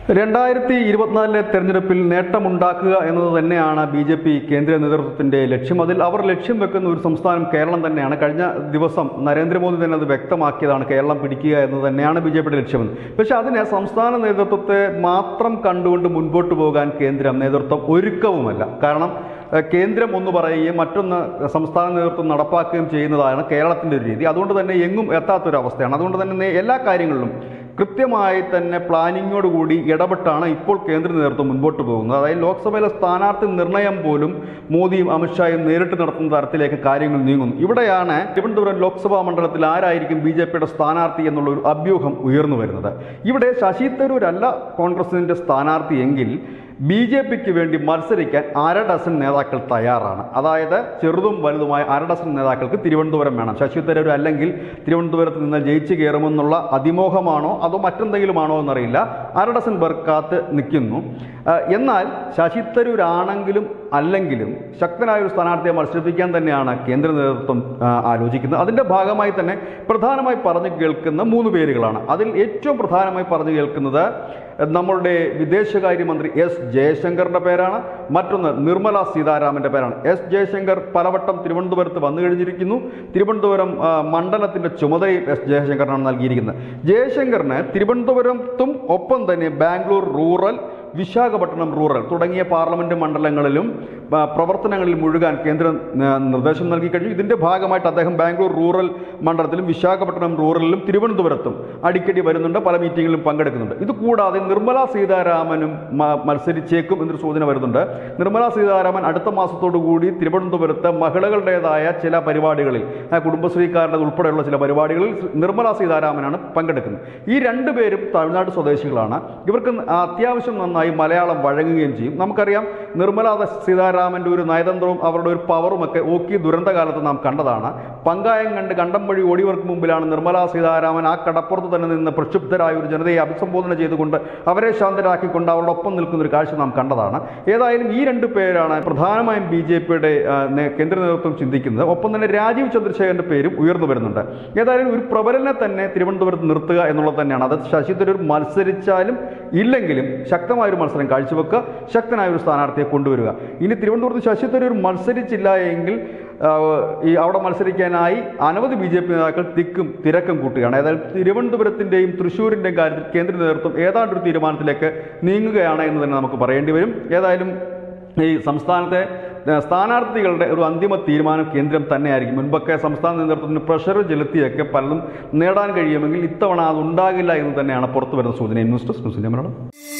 രണ്ടായിരത്തി ഇരുപത്തിനാലിലെ തെരഞ്ഞെടുപ്പിൽ നേട്ടമുണ്ടാക്കുക എന്നത് തന്നെയാണ് ബി ജെ പി കേന്ദ്ര നേതൃത്വത്തിന്റെ ലക്ഷ്യം അതിൽ അവർ ലക്ഷ്യം വെക്കുന്ന ഒരു സംസ്ഥാനം കേരളം തന്നെയാണ് കഴിഞ്ഞ ദിവസം നരേന്ദ്രമോദി തന്നെ അത് വ്യക്തമാക്കിയതാണ് കേരളം പിടിക്കുക എന്നത് തന്നെയാണ് ബി ജെ പിയുടെ ലക്ഷ്യമെന്ന് പക്ഷേ അതിന് സംസ്ഥാന നേതൃത്വത്തെ മാത്രം കണ്ടുകൊണ്ട് മുൻപോട്ട് പോകാൻ കേന്ദ്രം നേതൃത്വം ഒരുക്കവുമല്ല കാരണം ഏഹ്, കേന്ദ്രം ഒന്ന് പറയുകയും മറ്റൊന്ന് സംസ്ഥാന നേതൃത്വം നടപ്പാക്കുകയും ചെയ്യുന്നതാണ് കേരളത്തിൻ്റെ ഒരു രീതി അതുകൊണ്ട് തന്നെ എങ്ങും എത്താത്തൊരവസ്ഥയാണ് അതുകൊണ്ട് തന്നെ നേ- എല്ലാ കാര്യങ്ങളിലും കൃത്യമായി തന്നെ പ്ലാനിങ്ങോടുകൂടി ഇടപെട്ടാണ് ഇപ്പോൾ കേന്ദ്ര നേതൃത്വം മുൻപോട്ട് പോകുന്നത് അതായത് ലോക്സഭയിലെ സ്ഥാനാർത്ഥി നിർണയം പോലും മോദിയും അമിത്ഷായും നേരിട്ട് നടത്തുന്ന തരത്തിലേക്ക് കാര്യങ്ങൾ നീങ്ങുന്നു ഇവിടെയാണ് തിരുവനന്തപുരം ലോക്സഭാ മണ്ഡലത്തിൽ ആരായിരിക്കും ബി ജെ പിയുടെ സ്ഥാനാർത്ഥി എന്നുള്ള ഒരു അഭ്യൂഹം ഉയർന്നു വരുന്നത് ഇവിടെ ശശി തരൂരല്ല കോൺഗ്രസിന്റെ സ്ഥാനാർത്ഥി എങ്കിൽ ബി ജെ പിക്ക് വേണ്ടി മത്സരിക്കാൻ അര ഡസൻ നേതാക്കൾ തയ്യാറാണ് അതായത് ചെറുതും വലുതുമായ അര ഡസൻ നേതാക്കൾക്ക് തിരുവനന്തപുരം വേണം ശശി തരൂർ അല്ലെങ്കിൽ തിരുവനന്തപുരത്ത് നിന്ന് ജയിച്ചു കയറുമെന്നുള്ള അതിമോഹമാണോ അതോ മറ്റെന്തെങ്കിലുമാണോ എന്നറിയില്ല അര ഡസൻ പേർ കാത്ത് നിൽക്കുന്നു ആ, എന്നാൽ ശശി തരൂരാണെങ്കിലും അല്ലെങ്കിലും ശക്തനായ ഒരു സ്ഥാനാർത്ഥിയെ മത്സരിപ്പിക്കാൻ തന്നെയാണ് കേന്ദ്ര നേതൃത്വം ആ, ആലോചിക്കുന്നത് അതിൻ്റെ ഭാഗമായി തന്നെ പ്രധാനമായി പറഞ്ഞു കേൾക്കുന്ന മൂന്ന് പേരുകളാണ് അതിൽ ഏറ്റവും പ്രധാനമായി പറഞ്ഞു കേൾക്കുന്നത് നമ്മളുടെ വിദേശകാര്യമന്ത്രി എസ് ജയശങ്കറിന്റെ പേരാണ് മറ്റൊന്ന് നിർമ്മല സീതാരാമന്റെ പേരാണ് എസ് ജയശങ്കർ പലവട്ടം തിരുവനന്തപുരത്ത് വന്നു കഴിഞ്ഞിരിക്കുന്നു തിരുവനന്തപുരം ആ, മണ്ഡലത്തിന്റെ ചുമതലയും എസ് ജയശങ്കറിനാണ് നൽകിയിരിക്കുന്നത് ജയശങ്കറിന് തിരുവനന്തപുരത്തും ഒപ്പം തന്നെ ബാംഗ്ലൂർ റൂറൽ വിശാഖപട്ടണം റൂറൽ തുടങ്ങിയ പാർലമെന്റ് മണ്ഡലങ്ങളിലും ആ, പ്രവർത്തനങ്ങളിൽ മുഴുകാൻ കേന്ദ്രം ആ, നിർദ്ദേശം നൽകി കഴിഞ്ഞു ഇതിന്റെ ഭാഗമായിട്ട് അദ്ദേഹം ബാംഗ്ലൂർ റൂറൽ മണ്ഡലത്തിലും വിശാഖപട്ടണം റൂറലിലും തിരുവനന്തപുരത്തും അടിക്കടി വരുന്നുണ്ട് പല മീറ്റിങ്ങിലും പങ്കെടുക്കുന്നുണ്ട് ഇത് കൂടാതെ നിർമ്മല സീതാരാമനും മ- മത്സരിച്ചേക്കും എന്നൊരു സൂചന വരുന്നുണ്ട് നിർമ്മല സീതാരാമൻ അടുത്ത മാസത്തോടു കൂടി തിരുവനന്തപുരത്ത് മഹിളകളുടേതായ ചില പരിപാടികളിൽ ആ, കുടുംബശ്രീക്കാരുടെ ഉൾപ്പെടെയുള്ള ചില പരിപാടികളിൽ നിർമ്മല സീതാരാമനാണ് പങ്കെടുക്കുന്നത് ഈ രണ്ടുപേരും തമിഴ്നാട് സ്വദേശികളാണ് ഇവർക്ക് അത്യാവശ്യം നന്നായി മലയാളം വഴങ്ങുകയും ചെയ്യും നമുക്കറിയാം നിർമ്മല സീതാരാമൻ്റെ ഒരു നയതന്ത്രവും അവരുടെ ഒരു പവറും ഒക്കെ ഓക്കി ദുരന്തകാലത്ത് നാം കണ്ടതാണ് പങ്കായം കണ്ട് കണ്ടം വഴി ഓടിയവർക്ക് മുമ്പിലാണ് നിർമ്മല സീതാരാമൻ ആ കടപ്പുറത്ത് തന്നെ നിന്ന് പ്രക്ഷുബ്ധരായ ഒരു ജനതയെ അഭിസംബോധന ചെയ്തുകൊണ്ട് അവരെ ശാന്തരാക്കിക്കൊണ്ട് അവരുടെ ഒപ്പം നിൽക്കുന്ന ഒരു കാഴ്ച നാം കണ്ടതാണ് ഏതായാലും ഈ രണ്ട് പേരാണ് പ്രധാനമായും ബി ജെ പിയുടെ കേന്ദ്ര നേതൃത്വം ചിന്തിക്കുന്നത് ഒപ്പം തന്നെ രാജീവ് ചന്ദ്രശേഖരന്റെ പേരും ഉയർന്നു വരുന്നുണ്ട് ഏതായാലും ഒരു പ്രബലനെ തന്നെ തിരുവനന്തപുരത്ത് നിർത്തുക എന്നുള്ളത് തന്നെയാണ് അത് ശശി തരൂർ മത്സരിച്ചാലും ഇല്ലെങ്കിലും ശക്തമായ ഒരു മത്സരം കാഴ്ചവെക്കുക ശക്തനായ ഒരു സ്ഥാനാർത്ഥിയെ കൊണ്ടുവരിക ഇനി തിരുവനന്തപുരത്ത് ശശി തരൂർ മത്സരിച്ചില്ല എങ്കിൽ ആ, ഈ അവിടെ മത്സരിക്കാനായി അനവധി ബി ജെ പി നേതാക്കൾ തിക്കും തിരക്കും കൂട്ടുകയാണ് ഏതായാലും തിരുവനന്തപുരത്തിൻ്റെയും തൃശ്ശൂരിൻ്റെയും കാര്യത്തിൽ കേന്ദ്ര നേതൃത്വം ഏതാണ്ട് ഒരു തീരുമാനത്തിലേക്ക് നീങ്ങുകയാണ് എന്ന് തന്നെ നമുക്ക് പറയേണ്ടി വരും ഏതായാലും ഈ സംസ്ഥാനത്തെ ഏഹ്, സ്ഥാനാർത്ഥികളുടെ ഒരു അന്തിമ തീരുമാനം കേന്ദ്രം തന്നെയായിരിക്കും മുൻപൊക്കെ സംസ്ഥാന നേതൃത്വത്തിന് പ്രഷർ ചെലുത്തിയൊക്കെ പലതും നേടാൻ കഴിയുമെങ്കിൽ ഇത്തവണ അത് ഉണ്ടാകില്ല എന്ന് തന്നെയാണ് പുറത്തു വരുന്ന സൂചന news desk news India Malayalam